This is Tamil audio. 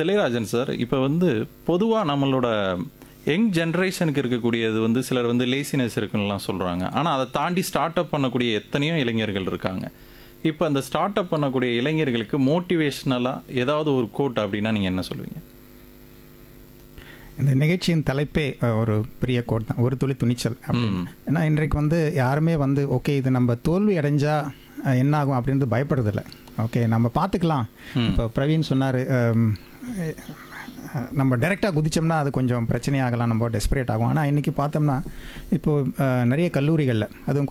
தெளிராஜன் சார் இப்போ வந்து பொதுவாக நம்மளோட யங் ஜென்ரேஷனுக்கு இருக்கக்கூடியது வந்து சிலர் வந்து லேசினஸ் இருக்குன்னுலாம் சொல்கிறாங்க ஆனால் அதை தாண்டி ஸ்டார்ட் அப் பண்ணக்கூடிய எத்தனையோ இளைஞர்கள் இருக்காங்க இப்போ அந்த ஸ்டார்ட் அப் பண்ணக்கூடிய இளைஞர்களுக்கு மோட்டிவேஷ்னலாக ஏதாவது ஒரு கோட் அப்படின்னா நீங்கள் என்ன சொல்லுவீங்க இந்த நிகழ்ச்சியின் தலைப்பே அஹ், ஒரு பெரிய கோட் தான் ஒரு துளி துணிச்சல் அப்படின்னு ஏன்னா இன்றைக்கு வந்து யாருமே வந்து ஓகே இது நம்ம தோல்வி அடைஞ்சா அஹ், என்ன ஆகும் அப்படின்றது பயப்படுறதில்ல ஓகே நம்ம பார்த்துக்கலாம் இப்போ பிரவீன் சொன்னார் நம்ம டைரெக்டாக குதிச்சோம்னா அது கொஞ்சம் பிரச்சனையாகலாம் நம்ம டெஸ்பரேட் ஆகும் ஆனால் இன்றைக்கி பார்த்தோம்னா இப்போது நிறைய கல்லூரிகளில் அதுவும்